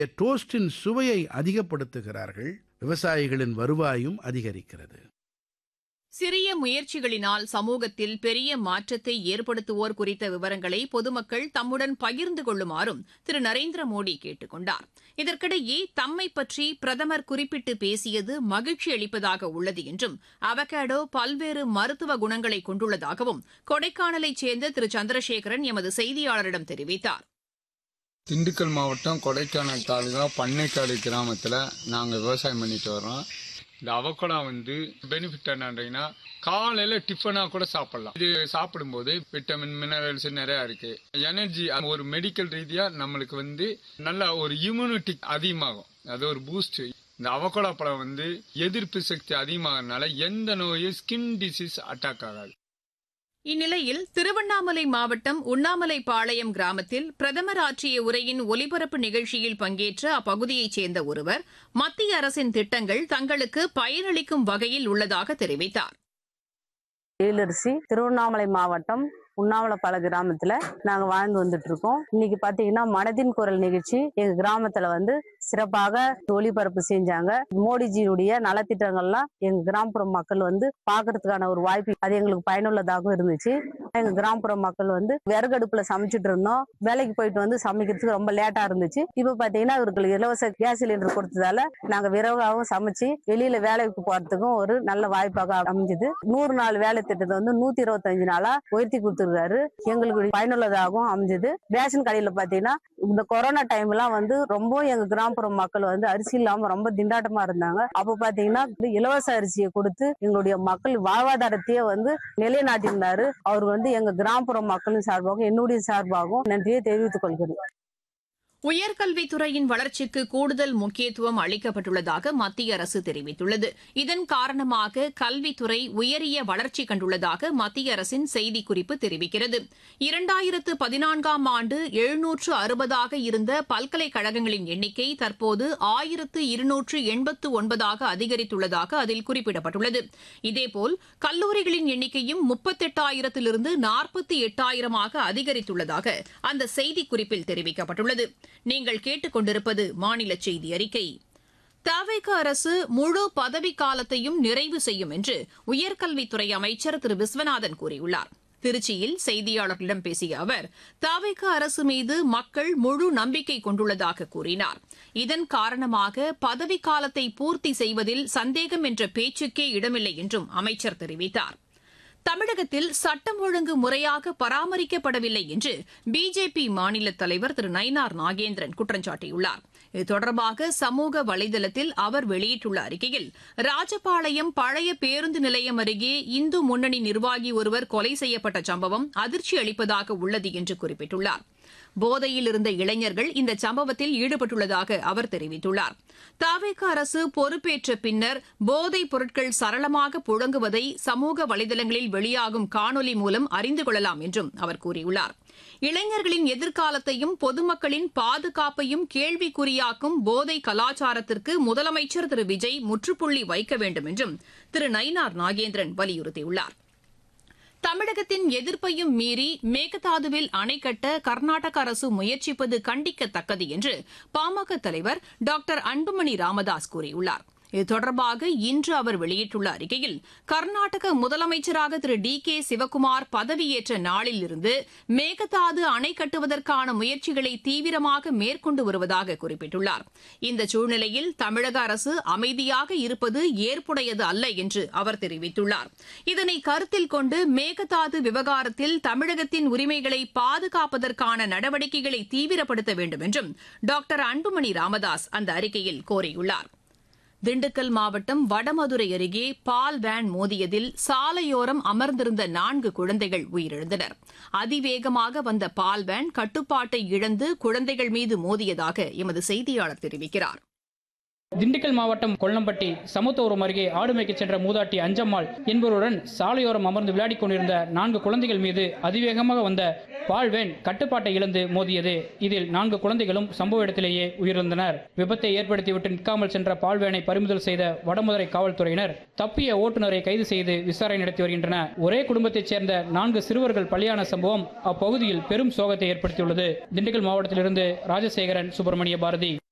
டோஸ்டின் சுவையை அதிகப்படுத்துகிறார்கள் விவசாயிகளின் வருவாயும் அதிகரிக்கிறது சிறிய முயற்சிகளினால் சமூகத்தில் பெரிய மாற்றத்தை ஏற்படுத்துவோர் குறித்த விவரங்களை பொதுமக்கள் தம்முடன் பகிர்ந்து கொள்ளுமாறும் திரு நரேந்திர மோடி கேட்டுக் கொண்டார் இதற்கிடையே தம்மை பற்றி பிரதமர் குறிப்பிட்டு பேசியது மகிழ்ச்சி அளிப்பதாக உள்ளது என்றும் அவகேடோ பல்வேறு மருத்துவ குணங்களை கொண்டுள்ளதாகவும் கொடைக்கானலைச் சேர்ந்த திரு சந்திரசேகரன் எமது செய்தியாளரிடம் தெரிவித்தார் திண்டுக்கல் மாவட்டம் கொடைக்கானல் தாலுகா பண்ணைக்காடு கிராமத்தில் நாங்கள் விவசாயம் பண்ணிட்டு வரோம் இந்த அவக்கோடா வந்து பெனிஃபிட் என்னன்றீங்கன்னா காலையில் டிஃபனாக கூட சாப்பிடலாம் இது சாப்பிடும்போது விட்டமின் மினரல்ஸ் நிறையா இருக்கு எனர்ஜி ஒரு மெடிக்கல் ரீதியாக நம்மளுக்கு வந்து நல்ல ஒரு இம்யூனிட்டி அதிகமாகும் அது ஒரு பூஸ்ட் இந்த அவக்கோடா பழம் வந்து எதிர்ப்பு சக்தி அதிகமாகறதுனால எந்த நோயும் ஸ்கின் டிசீஸ் அட்டாக் ஆகாது இந்நிலையில் திருவண்ணாமலை மாவட்டம் உண்ணாமலைபாளையம் கிராமத்தில் பிரதமர் ஆற்றிய உரையின் ஒலிபரப்பு நிகழ்ச்சியில் பங்கேற்ற அப்பகுதியைச் சேர்ந்த ஒருவர் மத்திய அரசின் திட்டங்கள் தங்களுக்கு பயனளிக்கும் வகையில் உள்ளதாக தெரிவித்தார் எழிலரசி திருவண்ணாமலை மாவட்டம் உண்ணாமலைப்பாள கிராமத்துல நாங்க வாழ்ந்து வந்துட்டு இருக்கோம் இன்னைக்கு பாத்தீங்கன்னா மனதின் குரல் நிகழ்ச்சி எங்க கிராமத்துல வந்து சிறப்பாக ஒளிபரப்பு செஞ்சாங்க மோடிஜியுடைய நலத்திட்டங்கள்லாம் எங்க கிராமப்புற மக்கள் வந்து பாக்குறதுக்கான ஒரு வாய்ப்பு அது எங்களுக்கு பயனுள்ளதாகவும் இருந்துச்சு எங்க கிராமப்புற மக்கள் வந்து விறகடுப்புல சமைச்சிட்டு இருந்தோம் வேலைக்கு போயிட்டு வந்து சமைக்கிறதுக்கு ரொம்ப லேட்டா இருந்துச்சு இப்ப பாத்தீங்கன்னா இவர்களுக்கு இலவச கேஸ் சிலிண்டர் கொடுத்ததால நாங்க விரைவாகவும் சமைச்சு வெளியில வேலைக்கு போறதுக்கும் ஒரு நல்ல வாய்ப்பாக அமைஞ்சது நூறு நாள் வேலை திட்டத்தை வந்து நூத்தி இருபத்தஞ்சு நாளா உயர்த்தி கொடுத்துருக்காரு எங்களுக்கு பயனுள்ளதாகவும் அமைஞ்சது ரேஷன் கடையில பாத்தீங்கன்னா இந்த கொரோனா டைம் எல்லாம் வந்து ரொம்ப எங்க கிராமப்புற மக்கள் வந்து அரிசி இல்லாம ரொம்ப திண்டாட்டமா இருந்தாங்க அப்ப பாத்தீங்கன்னா இலவச அரிசியை கொடுத்து எங்களுடைய மக்கள் வாழ்வாதாரத்தையே வந்து நிலைநாட்டியிருந்தாரு அவர் வந்து எங்க கிராமப்புற மக்களின் சார்பாகவும் என்னுடைய சார்பாகவும் நன்றியை தெரிவித்துக் கொள்கிறேன் உயர்கல்வித்துறையின் வளர்ச்சிக்கு கூடுதல் முக்கியத்துவம் அளிக்கப்பட்டுள்ளதாக மத்திய அரசு தெரிவித்துள்ளது இதன் காரணமாக கல்வித்துறை உயரிய வளர்ச்சி கண்டுள்ளதாக மத்திய அரசின் செய்திக்குறிப்பு தெரிவிக்கிறது இரண்டாயிரத்து பதினான்காம் ஆண்டு எழுநூற்று அறுபதாக இருந்த பல்கலைக்கழகங்களின் எண்ணிக்கை தற்போது ஆயிரத்து இருநூற்று எண்பத்து ஒன்பதாக அதிகரித்துள்ளதாக அதில் குறிப்பிடப்பட்டுள்ளது இதேபோல் கல்லூரிகளின் எண்ணிக்கையும் முப்பத்தெட்டாயிரத்திலிருந்து நாற்பத்தி எட்டாயிரமாக அதிகரித்துள்ளதாக அந்த செய்திக்குறிப்பில் தெரிவிக்கப்பட்டுள்ளது நீங்கள் கேட்டுக்கொண்டிருப்பது மாநில செய்தி அறிக்கை தவிக அரசு முழு பதவிக்காலத்தையும் நிறைவு செய்யும் என்று உயர்கல்வித்துறை அமைச்சர் திரு விஸ்வநாதன் கூறியுள்ளார் திருச்சியில் செய்தியாளர்களிடம் பேசிய அவர் தவிக அரசு மீது மக்கள் முழு நம்பிக்கை கொண்டுள்ளதாக கூறினார் இதன் காரணமாக பதவிக்காலத்தை பூர்த்தி செய்வதில் சந்தேகம் என்ற பேச்சுக்கே இடமில்லை என்றும் அமைச்சர் தெரிவித்தார் தமிழகத்தில் சட்டம் ஒழுங்கு முறையாக பராமரிக்கப்படவில்லை என்று பிஜேபி மாநில தலைவர் திரு நயினார் நாகேந்திரன் குற்றம் சாட்டியுள்ளார் இது தொடர்பாக சமூக வலைதளத்தில் அவர் வெளியிட்டுள்ள அறிக்கையில் ராஜபாளையம் பழைய பேருந்து நிலையம் அருகே இந்து முன்னணி நிர்வாகி ஒருவர் கொலை செய்யப்பட்ட சம்பவம் அதிர்ச்சி அளிப்பதாக உள்ளது என்று குறிப்பிட்டுள்ளார் போதையில் இருந்த இளைஞர்கள் இந்த சம்பவத்தில் ஈடுபட்டுள்ளதாக அவர் தெரிவித்துள்ளார் தாவேக அரசு பொறுப்பேற்ற பின்னர் போதைப் பொருட்கள் சரளமாக புழங்குவதை சமூக வலைதளங்களில் வெளியாகும் காணொலி மூலம் அறிந்து கொள்ளலாம் என்றும் அவர் கூறியுள்ளார் இளைஞர்களின் எதிர்காலத்தையும் பொதுமக்களின் பாதுகாப்பையும் கேள்விக்குறியாக்கும் போதை கலாச்சாரத்திற்கு முதலமைச்சர் திரு விஜய் முற்றுப்புள்ளி வைக்க வேண்டும் என்றும் திரு நயினார் நாகேந்திரன் வலியுறுத்தியுள்ளார் தமிழகத்தின் எதிர்ப்பையும் மீறி மேகதாதுவில் அணை கட்ட கர்நாடக அரசு முயற்சிப்பது கண்டிக்கத்தக்கது என்று பாமக தலைவர் டாக்டர் அன்புமணி ராமதாஸ் கூறியுள்ளார் இது தொடர்பாக இன்று அவர் வெளியிட்டுள்ள அறிக்கையில் கர்நாடக முதலமைச்சராக திரு டி கே சிவக்குமார் பதவியேற்ற நாளில் இருந்து மேகதாது அணை கட்டுவதற்கான முயற்சிகளை தீவிரமாக மேற்கொண்டு வருவதாக குறிப்பிட்டுள்ளார் இந்த சூழ்நிலையில் தமிழக அரசு அமைதியாக இருப்பது ஏற்புடையது அல்ல என்று அவர் தெரிவித்துள்ளார் இதனை கருத்தில் கொண்டு மேகதாது விவகாரத்தில் தமிழகத்தின் உரிமைகளை பாதுகாப்பதற்கான நடவடிக்கைகளை தீவிரப்படுத்த வேண்டும் என்றும் டாக்டர் அன்புமணி ராமதாஸ் அந்த அறிக்கையில் கோரியுள்ளார் திண்டுக்கல் மாவட்டம் வடமதுரை அருகே பால் வேன் மோதியதில் சாலையோரம் அமர்ந்திருந்த நான்கு குழந்தைகள் உயிரிழந்தனர் அதிவேகமாக வந்த பால் வேன் கட்டுப்பாட்டை இழந்து குழந்தைகள் மீது மோதியதாக எமது செய்தியாளர் தெரிவிக்கிறார் திண்டுக்கல் மாவட்டம் கொல்லம்பட்டி சமத்துவரம் அருகே ஆடு மேய்க்கச் சென்ற மூதாட்டி அஞ்சம்மாள் என்பவருடன் சாலையோரம் அமர்ந்து விளையாடிக் கொண்டிருந்த நான்கு குழந்தைகள் மீது அதிவேகமாக வந்த பால்வேன் கட்டுப்பாட்டை இழந்து மோதியது இதில் நான்கு குழந்தைகளும் சம்பவ இடத்திலேயே உயிரிழந்தனர் விபத்தை ஏற்படுத்திவிட்டு நிற்காமல் சென்ற பால்வேனை பறிமுதல் செய்த வடமதுரை காவல்துறையினர் தப்பிய ஓட்டுநரை கைது செய்து விசாரணை நடத்தி வருகின்றனர் ஒரே குடும்பத்தைச் சேர்ந்த நான்கு சிறுவர்கள் பலியான சம்பவம் அப்பகுதியில் பெரும் சோகத்தை ஏற்படுத்தியுள்ளது திண்டுக்கல் மாவட்டத்திலிருந்து ராஜசேகரன் சுப்பிரமணிய பாரதி